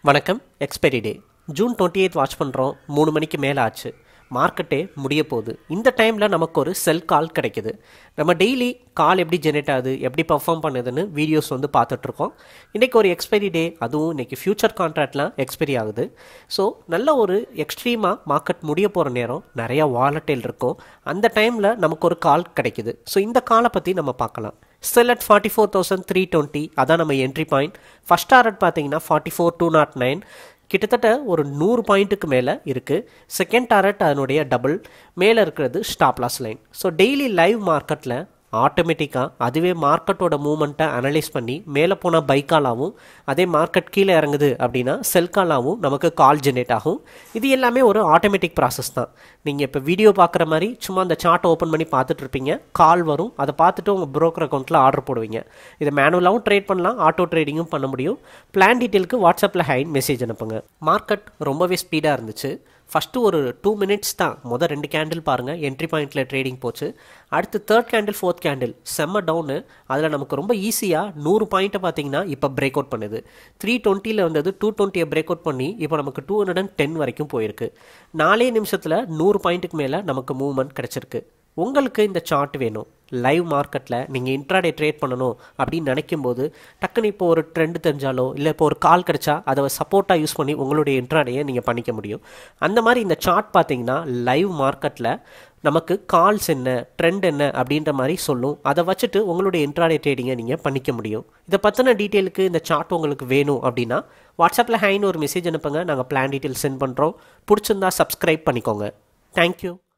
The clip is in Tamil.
வணக்கம் expiry day June twenty eighth watch பண்ணுறோம் மூணு மணிக்கு மேலே ஆச்சு மார்க்கெட்டே முடிய போகுது இந்த டைமில் நமக்கு ஒரு செல் கால் கிடைக்குது நம்ம டெய்லி கால் எப்படி ஜெனரேட் ஆகுது எப்படி பர்ஃபார்ம் பண்ணுதுன்னு வீடியோஸ் வந்து பார்த்துட்ருக்கோம் இன்றைக்கி ஒரு எக்ஸ்பைரி டே அதுவும் இன்றைக்கி ஃப்யூச்சர் கான்ட்ராக்ட்லாம் எக்ஸ்பைரி ஆகுது ஸோ நல்ல ஒரு எக்ஸ்ட்ரீமாக மார்க்கெட் முடிய போகிற நேரம் நிறையா வாலட்டைல் இருக்கும் அந்த டைமில் நமக்கு ஒரு கால் கிடைக்குது ஸோ இந்த காலை பற்றி நம்ம பார்க்கலாம் sell at forty four thousand three twenty அதான் நம்ம என்ட்ரி பாயிண்ட் ஃபஸ்ட் டாரட் பார்த்தீங்கன்னா forty four two nought nine கிட்டத்தட்ட ஒரு நூறு பாயிண்ட்டுக்கு மேலே இருக்குது செகண்ட் டாரட் அதனுடைய டபுள் மேலே இருக்கிறது stop loss line so daily live மார்க்கெட்டில் ஆட்டோமேட்டிக்காக அதுவே மார்க்கெட்டோட மூமெண்ட்டை அனலைஸ் பண்ணி மேலே போனால் பைக்காலாகவும் அதே மார்க்கெட் கீழே இறங்குது அப்படின்னா செல் காலாகவும் நமக்கு கால் ஜென்ரேட் ஆகும் இது எல்லாமே ஒரு ஆட்டோமேட்டிக் ப்ராசஸ் தான் நீங்கள் இப்போ வீடியோ பார்க்குற மாதிரி சும்மா அந்த சார்ட்டை ஓப்பன் பண்ணி பார்த்துட்டு இருப்பீங்க கால் வரும் அதை பார்த்துட்டு உங்கள் ப்ரோக்கர் அக்கௌண்ட்டில் ஆர்டர் போடுவீங்க இதை மேனுவலாகவும் ட்ரேட் பண்ணலாம் ஆட்டோ ட்ரேடிங்கும் பண்ண முடியும் பிளான் டீட்டெயிலுக்கு வாட்ஸ்அப்பில் ஹைன் மெசேஜ் அனுப்புங்க மார்க்கெட் ரொம்பவே ஸ்பீடாக இருந்துச்சு ஃபஸ்ட்டு ஒரு டூ மினிட்ஸ் தான் மொதல் ரெண்டு கேண்டில் பாருங்கள் என்ட்ரி பாயிண்ட்டில் ட்ரேடிங் போச்சு அடுத்து தேர்ட் கேண்டில் ஃபோர்த் கேண்டில் செம்ம டவுனு அதில் நமக்கு ரொம்ப ஈஸியாக நூறு பாயிண்ட்டை பார்த்தீங்கன்னா இப்போ பிரேக் அவுட் பண்ணுது த்ரீ டுவெண்ட்டியில் வந்தது டூ டுவெண்ட்டியை பிரேக் அவுட் பண்ணி இப்போ நமக்கு டூ ஹண்ட்ரட் அண்ட் டென் வரைக்கும் போயிருக்கு நாலே நிமிஷத்தில் நூறு பாயிண்ட்டுக்கு மேலே நமக்கு மூவ்மெண்ட் கிடச்சிருக்கு உங்களுக்கு இந்த சார்ட் வேணும் லைவ் மார்க்கெட்டில் நீங்கள் இன்ட்ராடே ட்ரேட் பண்ணணும் அப்படின்னு நினைக்கும் போது டக்குன்னு இப்போ ஒரு ட்ரெண்ட் தெரிஞ்சாலோ இல்லை இப்போ ஒரு கால் கிடச்சா அதை சப்போர்ட்டாக யூஸ் பண்ணி உங்களுடைய இன்ட்ராடேயை நீங்கள் பண்ணிக்க முடியும் அந்த மாதிரி இந்த சார்ட் பார்த்தீங்கன்னா லைவ் மார்க்கெட்டில் நமக்கு கால்ஸ் என்ன ட்ரெண்ட் என்ன அப்படின்ற மாதிரி சொல்லும் அதை வச்சுட்டு உங்களுடைய இன்ட்ராடே ட்ரேடிங்கை நீங்கள் பண்ணிக்க முடியும் இதை பற்றின டீட்டெயிலுக்கு இந்த சார்ட் உங்களுக்கு வேணும் அப்படின்னா வாட்ஸ்அப்பில் ஹைன்னு ஒரு மெசேஜ் அனுப்புங்க நாங்கள் பிளான் டீட்டெயில் சென்ட் பண்ணுறோம் பிடிச்சிருந்தா சப்ஸ்கிரைப் பண்ணிக்கோங்க தேங்க்யூ